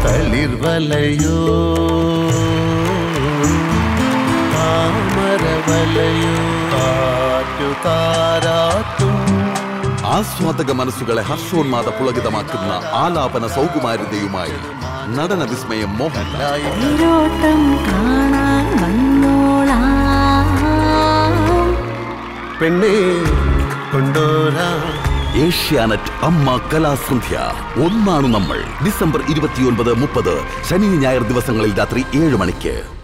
തളിർവലയോ താമരവലയോ കാറ്റു താരാട്ടും ആസ്വാദക മനസ്സുകളെ ഹർഷോന്മാദ പുളകിതമാക്കുന്ന ആലാപന സൗകുമാര്യതയുമായി നടന വിസ്മയം മോഹൻലാൽ തേരോട്ടം കാണാൻ വന്നോളാം പെണ്ണേ കൊണ്ടോരാ ഏഷ്യാനെറ്റ് അമ്മ കലാസന്ധ്യ ഒന്നാണ് നമ്മൾ ഡിസംബർ ഇരുപത്തിയൊൻപത് മുപ്പത് ശനി ഞായർ ദിവസങ്ങളിൽ രാത്രി ഏഴ് മണിക്ക്